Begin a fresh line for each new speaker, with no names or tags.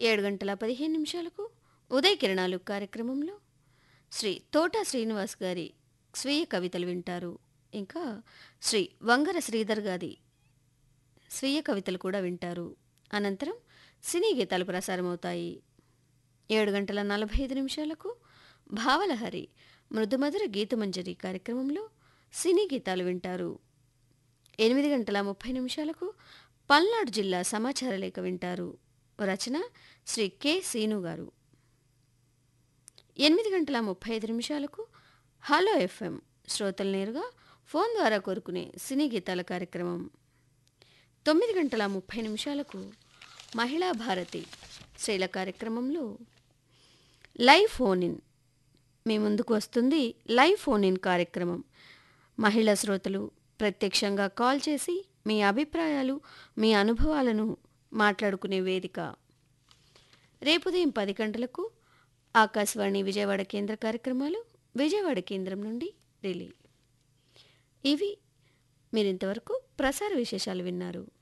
ఏడు గంటల పదిహేను నిమిషాలకు ఉదయ కిరణాలు కార్యక్రమంలో శ్రీ తోట శ్రీనివాస్ గారి స్వీయ కవితలు వింటారు ఇంకా శ్రీ వంగర శ్రీధర్ గారి స్వీయ కవితలు కూడా వింటారు అనంతరం సినీ గీతాలు ప్రసారమవుతాయి ఏడు గంటల నలభై ఐదు నిమిషాలకు భావలహరి మృదుమధుర గీతమంజరి కార్యక్రమంలో సినీ గీతాలు వింటారు ఎనిమిది గంటల ముప్పై నిమిషాలకు పల్నాడు జిల్లా సమాచార లేఖ వింటారు రచన శ్రీ కె సీను గారు ఎనిమిది గంటల ముప్పై ఐదు నిమిషాలకు హలో ఎఫ్ఎం శ్రోతలు నేరుగా ఫోన్ ద్వారా కోరుకునే సినీ గీతాల కార్యక్రమం తొమ్మిది గంటల ముప్పై నిమిషాలకు మహిళా భారతి స్త్రీల కార్యక్రమంలో లైవ్ ఫోన్ ఇన్ మీ ముందుకు వస్తుంది లైవ్ ఫోన్ ఇన్ కార్యక్రమం మహిళా శ్రోతలు ప్రత్యక్షంగా కాల్ చేసి మీ అభిప్రాయాలు మీ అనుభవాలను మాట్లాడుకునే వేదిక రేపు ఉదయం పది గంటలకు ఆకాశవాణి విజయవాడ కేంద్ర కార్యక్రమాలు విజయవాడ కేంద్రం నుండి రిలే ఇవి మీరింతవరకు ప్రసార విశేషాలు విన్నారు